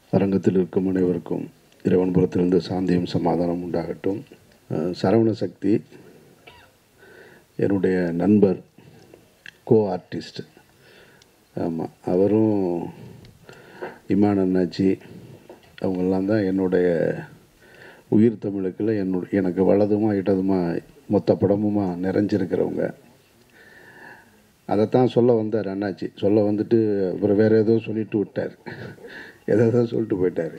அரங்கத்தில் இருக்கும் அனைவருக்கும் இறைவன் புறத்திலிருந்து சாந்தியும் சமாதானம் உண்டாகட்டும் அஹ் சரவண சக்தி என்னுடைய நண்பர் கோ ஆர்டிஸ்ட் ஆமாம் அவரும் இமான் அண்ணாச்சி அவங்கெல்லாம் தான் என்னுடைய உயிர் தமிழுக்கில் என்னு எனக்கு வலதுமா இடதுமா மொத்த படமுமா நிறைஞ்சிருக்கிறவங்க அதைத்தான் சொல்ல வந்தார் அண்ணாச்சி சொல்ல வந்துட்டு அப்புறம் வேறு ஏதோ சொல்லிட்டு விட்டார் ஏதோ தான் சொல்லிட்டு போயிட்டார்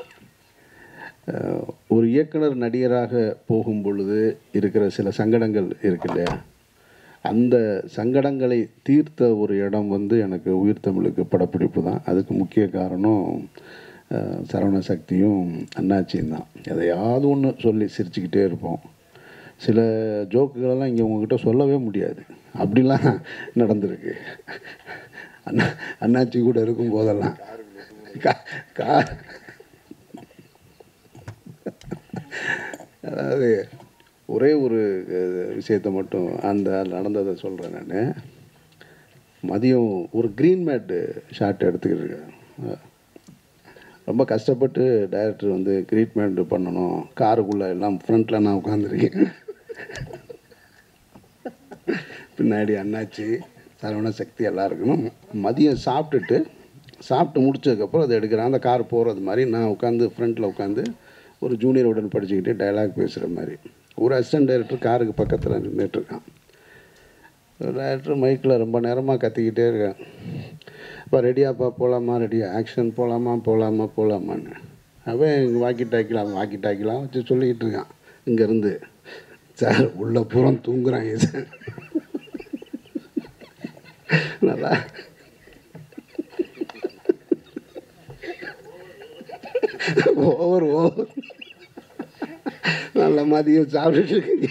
அஹ் ஒரு இயக்குனர் நடிகராக போகும் பொழுது இருக்கிற சில சங்கடங்கள் இருக்கு இல்லையா அந்த சங்கடங்களை தீர்த்த ஒரு இடம் வந்து எனக்கு உயிர் தமிழுக்கு படப்பிடிப்பு தான் அதுக்கு முக்கிய காரணம் அஹ், சரவண சக்தியும் அண்ணாச்சியும் தான் எதையாவது ஒன்று சொல்லி சிரிச்சுக்கிட்டே இருப்போம் சில ஜோக்குகளெல்லாம் இங்கே உங்ககிட்ட சொல்லவே முடியாது அப்படிலாம் நடந்திருக்கு அண்ணா அண்ணாச்சி கூட இருக்கும் போதெல்லாம் கா கார் அதாவது ஒரே ஒரு அஹ், விஷயத்தை மட்டும் அந்த நடந்ததை சொல்கிறேன் நான் மதியம் ஒரு க்ரீன் மேட்டு ஷாட் எடுத்துக்கிட்டு இருக்கேன் அஹ், ரொம்ப கஷ்டப்பட்டு டைரக்டர் வந்து க்ரீன் மேட் பண்ணணும் காருக்குள்ளே எல்லாம் ஃப்ரண்ட்டில் நான் உட்காந்துருக்கேன் பின்னாடி அண்ணாச்சி சரவண சக்தி எல்லாம் இருக்கணும் மதியம் சாப்பிட்டுட்டு சாப்பிட்டு முடிச்சதுக்கப்புறம் அதை எடுக்கிறேன் அந்த கார் போகிறது மாதிரி நான் உட்காந்து ஃப்ரண்ட்டில் உட்காந்து ஒரு ஜூனியர் உடன் படிச்சுக்கிட்டு டைலாக் பேசுகிற மாதிரி ஒரு அசிஸ்டன்ட் டைரக்டர் காருக்கு பக்கத்தில் நின்றுட்டுருக்கான் டைரக்டர் மைக்கில் ரொம்ப நேரமாக கத்திக்கிட்டே இருக்கேன் இப்போ ரெடியாப்பா போகலாமா ரெடியா ஆக்ஷன் போகலாமா போகலாமா போகலாமான்னு அவன் இங்கே வாக்கி டாக்கிலாம் வாக்கி டாக்கிலாம் வச்சு சொல்லிக்கிட்டு இருக்கான் இங்கேருந்து சார் உள்ள புறம் தூங்குறாங்க சார் நல்லா ஓவர் ஓவர் நல்ல மதியம் சாப்பிட்டுட்டு இருக்கீங்க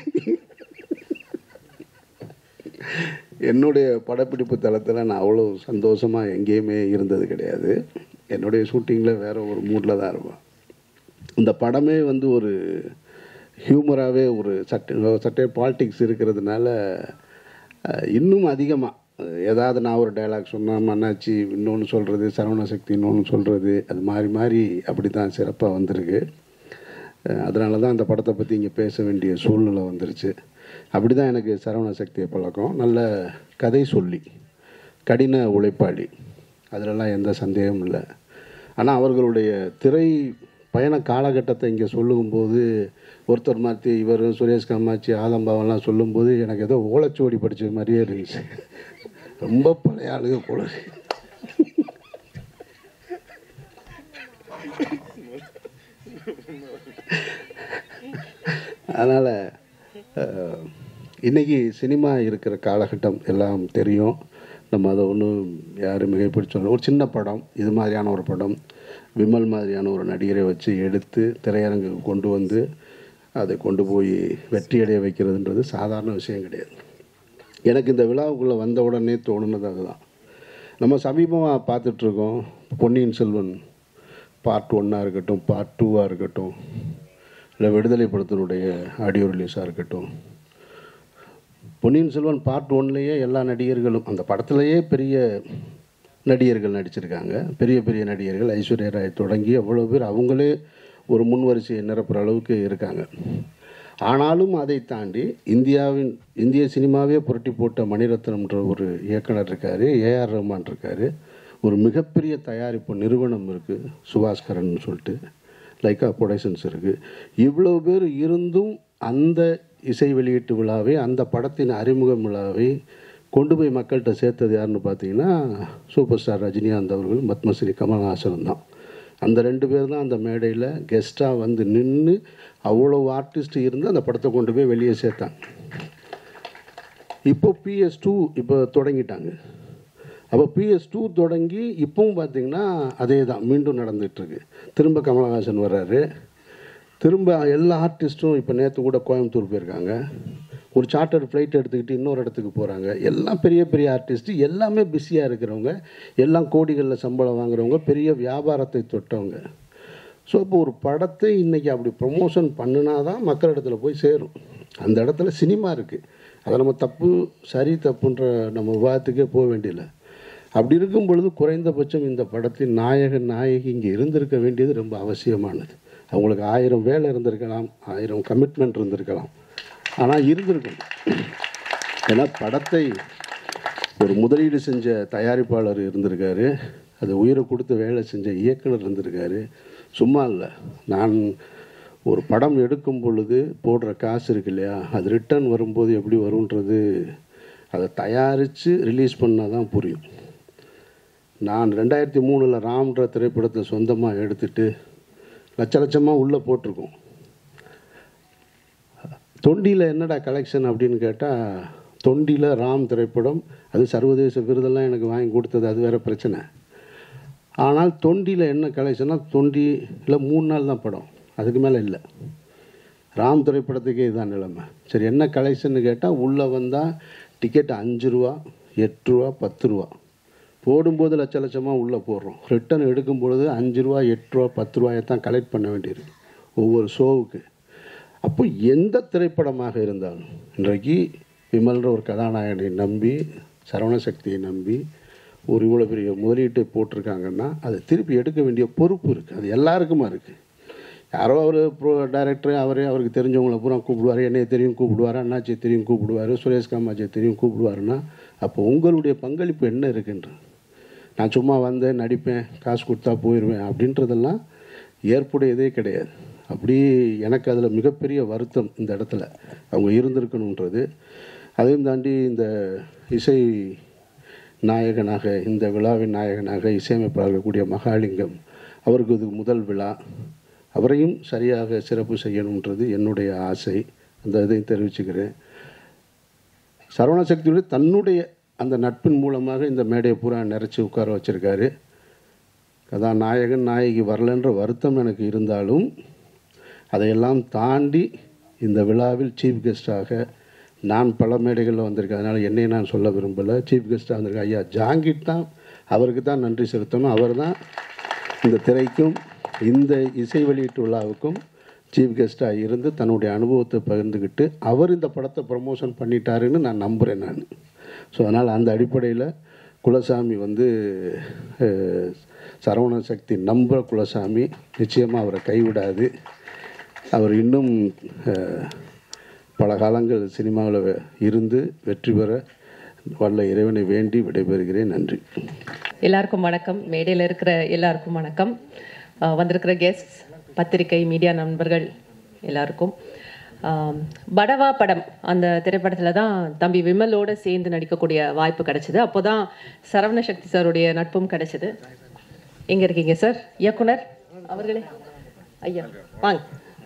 என்னுடைய படப்பிடிப்பு தளத்தில் நான் அவ்வளோ சந்தோஷமாக எங்கேயுமே இருந்தது கிடையாது என்னுடைய ஷூட்டிங்கில் வேறு ஒரு மூடில் தான் இருப்பேன் இந்த படமே வந்து ஒரு ஹியூமராகவே ஒரு சட்ட சட்டை பாலிடிக்ஸ் இருக்கிறதுனால அஹ், இன்னும் அதிகமாக ஏதாவது நான் ஒரு டைலாக் சொன்னால் மன்னாச்சி இன்னொன்று சொல்கிறது சரவண சக்தி இன்னொன்று சொல்கிறது அது மாறி மாறி அப்படி தான் சிறப்பாக வந்திருக்கு அஹ், அதனால தான் அந்த படத்தை பற்றி இங்கே பேச வேண்டிய சூழ்நிலை வந்துருச்சு அப்படி தான் எனக்கு சரவண சக்தியை பழக்கம் நல்ல கதை சொல்லி கடின உழைப்பாளி அதிலெல்லாம் எந்த சந்தேகமும் இல்லை ஆனால் அவர்களுடைய திரை பயண காலகட்டத்தை இங்கே சொல்லும்போது ஒருத்தர் மாற்றி இவர் சுரேஷ் காமாட்சி ஆலம்பாவெல்லாம் சொல்லும்போது எனக்கு ஏதோ ஓலைச்சுவடி படிச்ச மாதிரியே இருந்துச்சு ரொம்ப பழைய ஆளுங்க போல அதனால் இன்றைக்கி சினிமா இருக்கிற காலகட்டம் எல்லாம் தெரியும் நம்ம அதை ஒன்றும் யாரும் மிகைப்பிடிச்சு சொல்ல ஒரு சின்ன படம் இது மாதிரியான ஒரு படம் விமல் மாதிரியான ஒரு நடிகரை வச்சு எடுத்து திரையரங்குக்கு கொண்டு வந்து அதை கொண்டு போய் வெற்றியடைய வைக்கிறதுன்றது சாதாரண விஷயம் கிடையாது எனக்கு இந்த விழாவுக்குள்ளே வந்த உடனே தோணுனது அதுதான் நம்ம சமீபமாக பார்த்துட்ருக்கோம் பொன்னியின் செல்வன் பார்ட் ஒன்னாக இருக்கட்டும் பார்ட் டூவாக இருக்கட்டும் இல்லை விடுதலை படத்தினுடைய ஆடியோ ரிலீஸாக இருக்கட்டும் பொன்னியின் செல்வன் பார்ட் ஒன்லேயே எல்லா நடிகர்களும் அந்த படத்துலேயே பெரிய நடிகர்கள் நடிச்சிருக்காங்க பெரிய பெரிய நடிகர்கள் ஐஸ்வர்யா ராய் தொடங்கி அவ்வளோ பேர் அவங்களே ஒரு முன்வரிசையை நிரப்புற அளவுக்கு இருக்காங்க ஆனாலும் அதை தாண்டி இந்தியாவின் இந்திய சினிமாவே புரட்டி போட்ட மணிரத்னம்ன்ற ஒரு இயக்குனர் இருக்கார் ஏஆர் ரஹ்மான் இருக்கார் ஒரு மிகப்பெரிய தயாரிப்பு நிறுவனம் இருக்குது சுபாஸ்கரன் சொல்லிட்டு லைக்கா ப்ரொடக்ஷன்ஸ் இருக்குது இவ்வளோ பேர் இருந்தும் அந்த இசை வெளியீட்டு விழாவை அந்த படத்தின் அறிமுக விழாவை கொண்டு போய் மக்கள்கிட்ட சேர்த்தது யாருன்னு பார்த்தீங்கன்னா சூப்பர் ஸ்டார் ரஜினிகாந்த் அவர்கள் பத்மஸ்ரீ கமல்ஹாசன் தான் அந்த ரெண்டு பேர் தான் அந்த மேடையில் கெஸ்ட்டாக வந்து நின்று அவ்வளோ ஆர்டிஸ்ட் இருந்து அந்த படத்தை கொண்டு போய் வெளியே சேர்த்தாங்க இப்போ பிஎஸ் டூ இப்போ தொடங்கிட்டாங்க அப்போ பிஎஸ் டூ தொடங்கி இப்பவும் பார்த்தீங்கன்னா அதே தான் மீண்டும் நடந்துகிட்ருக்கு திரும்ப கமலஹாசன் வர்றாரு திரும்ப எல்லா ஆர்டிஸ்ட்டும் இப்போ நேற்று கூட கோயம்புத்தூர் போயிருக்காங்க ஒரு சார்ட்டர் ஃப்ளைட் எடுத்துக்கிட்டு இன்னொரு இடத்துக்கு போகிறாங்க எல்லாம் பெரிய பெரிய ஆர்டிஸ்ட்டு எல்லாமே பிஸியாக இருக்கிறவங்க எல்லாம் கோடிகளில் சம்பளம் வாங்குறவங்க பெரிய வியாபாரத்தை தொட்டவங்க ஸோ இப்போ ஒரு படத்தை இன்றைக்கி அப்படி ப்ரொமோஷன் பண்ணினா தான் மக்களிடத்துல போய் சேரும் அந்த இடத்துல சினிமா இருக்குது அதை நம்ம தப்பு சரி தப்புன்ற நம்ம விவாதத்துக்கே போக வேண்டியதில்லை அப்படி இருக்கும் பொழுது குறைந்தபட்சம் இந்த படத்தின் நாயகன் நாயகி இங்கே இருந்திருக்க வேண்டியது ரொம்ப அவசியமானது அவங்களுக்கு ஆயிரம் வேலை இருந்திருக்கலாம் ஆயிரம் கமிட்மெண்ட் இருந்திருக்கலாம் ஆனால் இருந்திருக்கணும் ஏன்னா படத்தை ஒரு முதலீடு செஞ்ச தயாரிப்பாளர் இருந்திருக்காரு அது உயிரை கொடுத்து வேலை செஞ்ச இயக்குனர் இருந்திருக்காரு சும்மா இல்லை நான் ஒரு படம் எடுக்கும் பொழுது போடுற காசு இருக்கு இல்லையா அது ரிட்டர்ன் வரும்போது எப்படி வரும்ன்றது அதை தயாரித்து ரிலீஸ் பண்ணால் தான் புரியும் நான் ரெண்டாயிரத்தி மூணில் ராம்ன்ற திரைப்படத்தை சொந்தமாக எடுத்துட்டு லட்ச லட்சமாக உள்ளே போட்டிருக்கோம் தொண்டியில் என்னடா கலெக்ஷன் அப்படின்னு கேட்டால் தொண்டியில் ராம் திரைப்படம் அது சர்வதேச விருதெல்லாம் எனக்கு வாங்கி கொடுத்தது அது வேறு பிரச்சனை ஆனால் தொண்டியில் என்ன கலெக்ஷன்னா தொண்டியில் மூணு நாள் தான் படம் அதுக்கு மேலே இல்லை ராம் திரைப்படத்துக்கே இதுதான் நிலைமை சரி என்ன கலெக்ஷன்னு கேட்டால் உள்ளே வந்தால் டிக்கெட் அஞ்சு ரூபா எட்டு ரூபா பத்து ரூபா போடும்போது லட்ச லட்சமாக உள்ளே போடுறோம் ரிட்டர்ன் எடுக்கும் பொழுது அஞ்சு ரூபா எட்டு ரூபா பத்து ரூபாயை தான் கலெக்ட் பண்ண வேண்டியிருக்கு ஒவ்வொரு ஷோவுக்கு அப்போ எந்த திரைப்படமாக இருந்தாலும் இன்றைக்கு விமல்ன்ற ஒரு கதாநாயகனை நம்பி சரவண சக்தியை நம்பி ஒரு இவ்வளோ பெரிய முதலீட்டை போட்டிருக்காங்கன்னா அதை திருப்பி எடுக்க வேண்டிய பொறுப்பு இருக்குது அது எல்லாருக்குமா இருக்குது யாரோ அவர் ப்ரோ டைரக்டர் அவரே அவருக்கு தெரிஞ்சவங்கள பூரா கூப்பிடுவார் என்னைய தெரியும் கூப்பிடுவார் அண்ணாச்சியை தெரியும் கூப்பிடுவார் சுரேஷ் காமாச்சியை தெரியும் கூப்பிடுவாருன்னா அப்போ உங்களுடைய பங்களிப்பு என்ன இருக்குன்றது நான் சும்மா வந்தேன் நடிப்பேன் காசு கொடுத்தா போயிடுவேன் அப்படின்றதெல்லாம் ஏற்புடையதே கிடையாது அப்படி எனக்கு அதில் மிகப்பெரிய வருத்தம் இந்த இடத்துல அவங்க இருந்திருக்கணுன்றது அதையும் தாண்டி இந்த இசை நாயகனாக இந்த விழாவின் நாயகனாக இசையமைப்பாளர் கூடிய மகாலிங்கம் அவருக்கு இது முதல் விழா அவரையும் சரியாக சிறப்பு செய்யணுன்றது என்னுடைய ஆசை அந்த இதையும் தெரிவிச்சுக்கிறேன் சரவண சக்தியோட தன்னுடைய அந்த நட்பின் மூலமாக இந்த மேடையை பூரா நிறைச்சி உட்கார வச்சிருக்காரு கதாநாயகன் நாயகி வரலன்ற வருத்தம் எனக்கு இருந்தாலும் அதையெல்லாம் தாண்டி இந்த விழாவில் சீஃப் கெஸ்டாக நான் பல மேடைகளில் வந்திருக்கேன் அதனால் என்னை நான் சொல்ல விரும்பலை சீஃப் கெஸ்ட்டாக வந்திருக்கேன் ஐயா ஜாங்கிட் தான் அவருக்கு தான் நன்றி செலுத்தணும் அவர் தான் இந்த திரைக்கும் இந்த இசை வெளியீட்டு விழாவுக்கும் சீஃப் கெஸ்ட்டாக இருந்து தன்னுடைய அனுபவத்தை பகிர்ந்துக்கிட்டு அவர் இந்த படத்தை ப்ரமோஷன் பண்ணிட்டாருன்னு நான் நம்புகிறேன் நான் ஸோ அதனால் அந்த அடிப்படையில் குலசாமி வந்து அஹ், சரவண சக்தி நம்புகிற குலசாமி நிச்சயமாக அவரை கைவிடாது அவர் இன்னும் அஹ், பல காலங்கள் சினிமாவில் இருந்து வெற்றி பெற வல்ல இறைவனை வேண்டி விடைபெறுகிறேன் நன்றி எல்லாருக்கும் வணக்கம் மேடையில் இருக்கிற எல்லாருக்கும் வணக்கம் அஹ் வந்திருக்கிற கெஸ்ட் பத்திரிகை மீடியா நண்பர்கள் எல்லாருக்கும் ஆம், படவா படம் அந்த திரைப்படத்தில் தான் தம்பி விமலோட சேர்ந்து நடிக்கக்கூடிய வாய்ப்பு கிடைச்சது அப்போ தான் சரவண சக்தி சாருடைய நட்பும் கிடைச்சது எங்கே இருக்கீங்க சார் இயக்குனர் அவர்களே ஐயா வாங்க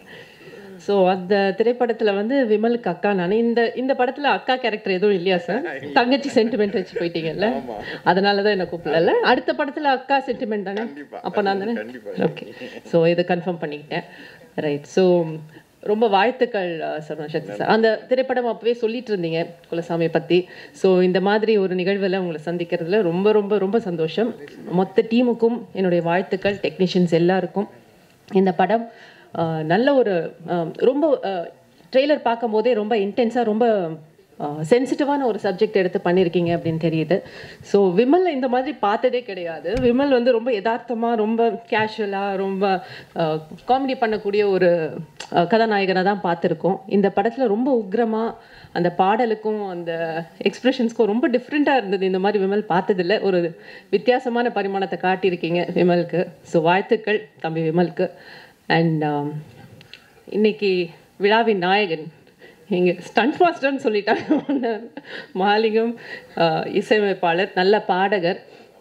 ஸோ அந்த திரைப்படத்தில் வந்து விமலுக்கு அக்கா நான் இந்த இந்த படத்தில் அக்கா கேரக்டர் எதுவும் இல்லையா சார் தங்கச்சி சென்டிமெண்ட் வச்சு போயிட்டீங்கல்ல அதனால தான் என்ன கூப்பிடல அடுத்த படத்தில் அக்கா சென்டிமெண்ட் தானே அப்போ நான் தானே ஓகே ஸோ இதை கன்ஃபார்ம் பண்ணிக்கிட்டேன் ரைட் ஸோ ரொம்ப வாழ்த்துக்கள் அஹ், சரவண சக்தி சார் அந்த திரைப்படம் அப்பவே சொல்லிட்டு இருந்தீங்க குலசாமியை பற்றி ஸோ இந்த மாதிரி ஒரு நிகழ்வில் உங்களை சந்திக்கிறதுல ரொம்ப ரொம்ப ரொம்ப சந்தோஷம் மொத்த டீமுக்கும் என்னுடைய வாழ்த்துக்கள் டெக்னீஷியன்ஸ் எல்லாருக்கும் இந்த படம் அஹ், நல்ல ஒரு அஹ், ரொம்ப ட்ரெய்லர் பார்க்கும் போதே ரொம்ப இன்டென்ஸாக ரொம்ப சென்சிட்டிவான ஒரு சப்ஜெக்ட் எடுத்து பண்ணியிருக்கீங்க அப்படின்னு தெரியுது ஸோ விமல் இந்த மாதிரி பார்த்ததே கிடையாது விமல் வந்து ரொம்ப யதார்த்தமாக ரொம்ப கேஷுவலாக ரொம்ப காமெடி பண்ணக்கூடிய ஒரு அஹ், கதாநாயகனை தான் பார்த்துருக்கோம் இந்த படத்தில் ரொம்ப உக்ரமாக அந்த பாடலுக்கும் அந்த எக்ஸ்பிரஷன்ஸ்க்கும் ரொம்ப டிஃப்ரெண்ட்டாக இருந்தது இந்த மாதிரி விமல் பார்த்ததில்ல ஒரு வித்தியாசமான பரிமாணத்தை காட்டியிருக்கீங்க விமலுக்கு ஸோ வாழ்த்துக்கள் தம்பி விமலுக்கு அண்ட் இன்னைக்கு விழாவின் நாயகன் இங்கே ஸ்டண்ட் மாஸ்டர்னு சொல்லிட்டாங்க மாலிங்கம் ஆஹ், இசையமைப்பாளர் நல்ல பாடகர்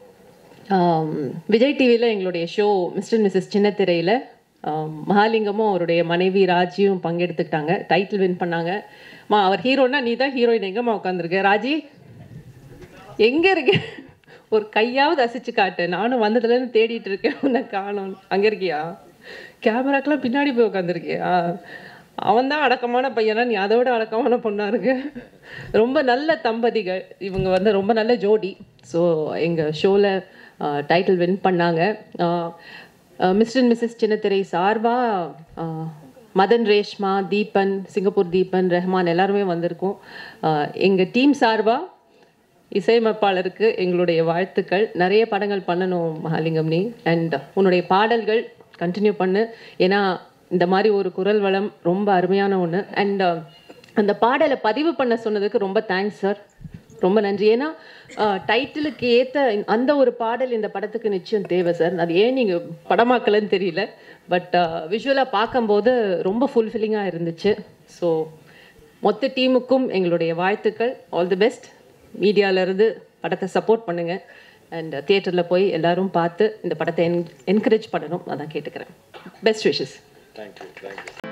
ஆம், விஜய் டிவியில் எங்களுடைய ஷோ மிஸ்டர் மிஸ்ஸஸ் சின்னத்திரையில் மகாலிங்கமும் அவருடைய மனைவி ராஜியும் பங்கெடுத்துக்கிட்டாங்க டைட்டில் வின் பண்ணாங்க மா அவர் ஹீரோனா நீ தான் ஹீரோயின் எங்கம்மா உட்காந்துருக்க ராஜி எங்கே இருக்க ஒரு கையாவது அசைச்சு காட்டு நானும் வந்ததுலேருந்து தேடிட்டு இருக்கேன் உன்னை காணோம் அங்கே இருக்கியா கேமராக்கெல்லாம் பின்னாடி போய் உட்காந்துருக்கியா அவன் தான் அடக்கமான பையனா நீ அதை விட அடக்கமான பொண்ணா இருக்க ரொம்ப நல்ல தம்பதிகள் இவங்க வந்து ரொம்ப நல்ல ஜோடி ஸோ எங்கள் ஷோவில் டைட்டில் வின் பண்ணாங்க மிஸ்டர் அண்ட் மிஸ்ஸஸ் சின்னத்திரை சார்பாக மதன் ரேஷ்மா தீபன் சிங்கப்பூர் தீபன் ரெஹ்மான் எல்லாருமே வந்திருக்கோம் எங்கள் டீம் சார்பாக இசையமைப்பாளருக்கு எங்களுடைய வாழ்த்துக்கள் நிறைய படங்கள் பண்ணணும் மகாலிங்கம் நீ அண்ட் உன்னுடைய பாடல்கள் கண்டினியூ பண்ணு ஏன்னா இந்த மாதிரி ஒரு குரல் வளம் ரொம்ப அருமையான ஒன்று அண்ட் அந்த பாடலை பதிவு பண்ண சொன்னதுக்கு ரொம்ப தேங்க்ஸ் சார் ரொம்ப நன்றி ஏன்னா டைட்டிலுக்கு ஏற்ற அந்த ஒரு பாடல் இந்த படத்துக்கு நிச்சயம் தேவை சார் அது ஏன் நீங்கள் படமாக்கலன்னு தெரியல பட் விஷுவலாக பார்க்கும்போது ரொம்ப ஃபுல்ஃபில்லிங்காக இருந்துச்சு ஸோ மொத்த டீமுக்கும் எங்களுடைய வாழ்த்துக்கள் ஆல் தி பெஸ்ட் மீடியாவிலேருந்து படத்தை சப்போர்ட் பண்ணுங்கள் அண்ட் தியேட்டரில் போய் எல்லாரும் பார்த்து இந்த படத்தை என் என்கரேஜ் பண்ணணும் அதான் கேட்டுக்கிறேன் பெஸ்ட் விஷஸ் தேங்க்யூ தேங்க்யூ